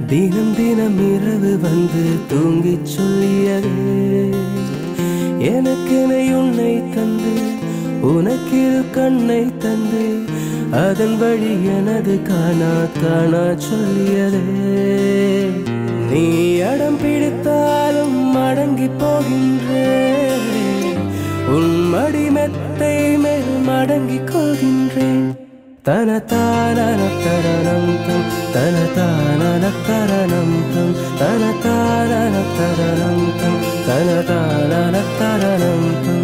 தினம் தினம் இரவு வந்து தூங்கிச் சொல்லியது எனக்கென உன்னை தந்து உனக்கிரு கண்ணை தந்து அதன் வழி எனது காணா காணா சொல்லியதே நீ அடம் பிடித்தாலும் மடங்கி போகின்றேன் உன் மடி மெத்தை மேல் மடங்கிக் கொள்கின்றேன் தன தானன தரணம் தம் தன தானன தரணம் தம் தன தானன தரணம் தம் தன தானன தரணம் தம்